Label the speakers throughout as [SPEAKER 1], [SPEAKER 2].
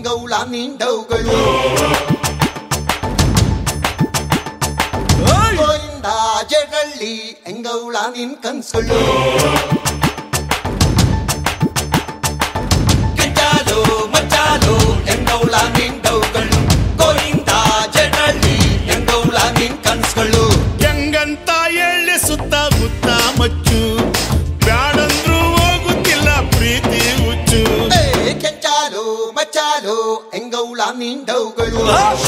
[SPEAKER 1] ಎಂಗೌಳ ನಿಂಡವುಗಳು ಗೋವಿಂದ ಜಡಳ್ಳಿ ಎಂಗೌಳ ನಿನ್ ಕನ್ಸುಗಳು ಕಿಂಚಾಲು ಮಚ್ಚಾಲು ಎಂಗೌಳ ನಿಂಡವುಗಳು ಗೋವಿಂದ ಜಡಳ್ಳಿ ಎಂಗೌಳ ನಿನ್ ಕನ್ಸುಗಳು
[SPEAKER 2] ಹೆಂಗಂತ ಎಳ್ಳೆ ಸುತ್ತ ಮುತ್ತ ಮಚ್ಚು ಬ್ಯಾಡಂದ್ರೂ ಹೋಗುತ್ತಿಲ್ಲ ಪ್ರೀತಿ ಹುಚ್ಚು
[SPEAKER 1] ಏ, ಕೆಂಚಾಲು ಮಚ್ಚಾಲು ಎಂಗೌಳ ನಿಂಡವುಗಳು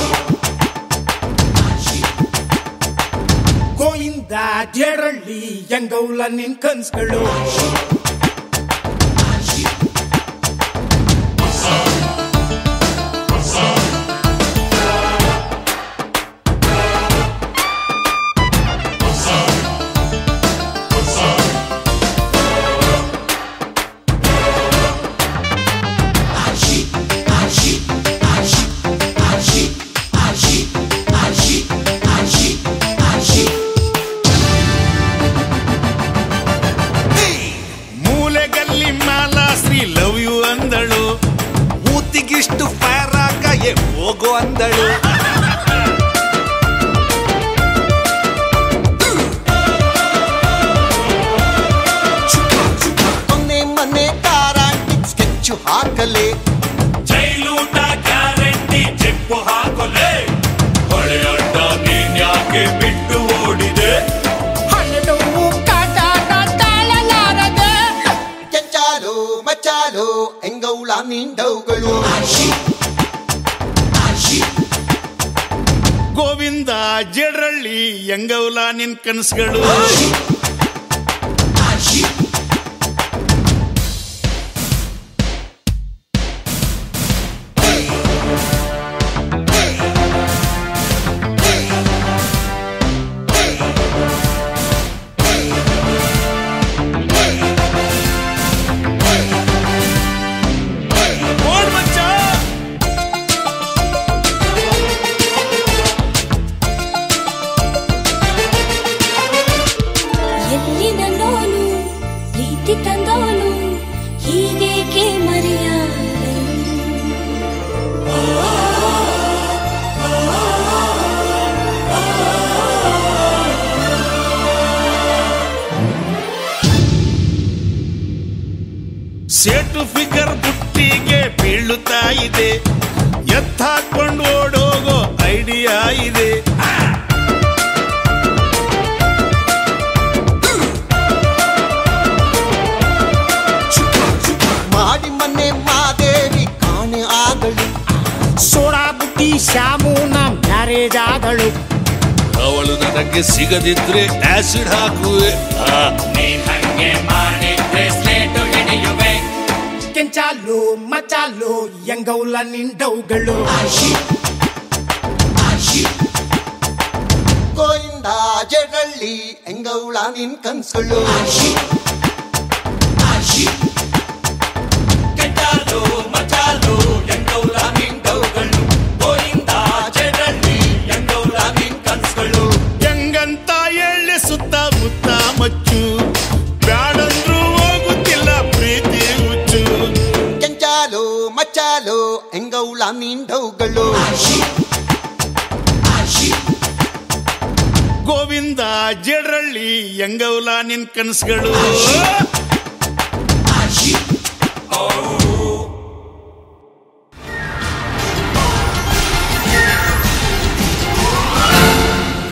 [SPEAKER 3] ಗೋಯಿಂದ ಜೇರಳ್ಳಿ ಎಂಗೌಲ ನಿನ್ ಕನ್ಸ್ಗಳು
[SPEAKER 2] ಮೂಲೆಗಲ್ಲಿ ಮಾಲ ಶ್ರೀ ಲವ್ ಯು ಅಂದಳು ಊತಿಗಿಷ್ಟು ಫೈರ್ ಆಗ ಎ ಹೋಗು ಅಂದಳು
[SPEAKER 1] ಮೊನ್ನೆ ಮೊನ್ನೆ ತಾರಾಂಟಿಕ್ ಸ್ಕೆಚ್ಚು ಹಾಕಲೆ
[SPEAKER 2] ಜೈಲೂಟ ಗ್ಯಾರಂಟಿ ಚೆಪ್ಪು ಹಾಕೊಲೆ ಹೊಳೆಯೊಡ್ಡ ನೀನ್ ಯಾಕೆ ಬಿಟ್ಟು ಓಡಿದೆ
[SPEAKER 3] ಹಣ್ಣು ಕಾಟಾಟ ತಾಳಲಾರದೆ
[SPEAKER 1] ಕೆಂಚಾಲು ಮಚ್ಚಾಲು ಎಂಗೌಳ ನಿಂಡವುಗಳು
[SPEAKER 2] ಗೋವಿಂದ ಜಡರಳ್ಳಿ ಎಂಗೌಲ ನಿನ್ ಕನಸುಗಳು ಓಡ್ ಮಚ್ಚ
[SPEAKER 4] ಎಲ್ಲಿನ ನೋನು ಪ್ರೀತಿ ತಂದೋನು ಹೀಗೇಕೆ ಮರೆಯಾದನು
[SPEAKER 2] ಸೇಟು ಫಿಗರ್ ಬುಟ್ಟಿಗೆ ಬೀಳುತ್ತಾ ಇದೆ ಎತ್ತಾಕೊಂಡು ಓಡೋಗೋ ಐಡಿಯಾ ಇದೆ
[SPEAKER 1] ಮಾಡಿ ಮೊನ್ನೆ ಮಾದೇವಿ ಕಾಣೆ ಆಗಲಿ
[SPEAKER 3] ಸೋಡಾ ಬುಟ್ಟಿ ಶ್ಯಾಮು ನಮ್ ಮ್ಯಾರೇಜ್ ಆದಳು
[SPEAKER 2] ಅವಳು ನನಗೆ ಸಿಗದಿದ್ರೆ ಆಸಿಡ್ ಹಾಕುವೆ ಆ,
[SPEAKER 3] ಕೆಂಚಾಲು ಮಚಾಲು ಎಂಗೌಲ ನಿಂಡವುಗಳು
[SPEAKER 1] ಗೋವಿಂದ ಜಡಳ್ಳಿ ಎಂಗೌಳ ನಿನ್ ಕನ್ಸುಗಳು ಕೆಂಚಾಲು ಮಚಾಲು ಎಂಗೌಳ ನಿಂಡವುಗಳು ಗೋವಿಂದ ಜಡಳ್ಳಿ ಎಂಗೌಳ ನಿನ್ ಕನ್ಸುಗಳು
[SPEAKER 2] ಹೆಂಗಂತ ಎಳ್ಳೆ ಸುತ್ತ ಮುತ್ತ ಮಚ್ಚು ಬ್ಯಾಡಂದ್ರೂ ಹೋಗುತ್ತಿಲ್ಲ ಪ್ರೀತಿ ಹುಚ್ಚು
[SPEAKER 1] ಕೆಂಚಾಲು ಮಚ್ಚಾಲು ಎಂಗೌಳ ನಿಂಡವುಗಳು
[SPEAKER 2] ಗೋವಿಂದ ಜಡರಳ್ಳಿ ಎಂಗೌಲ ನಿನ್ ಕನಸುಗಳು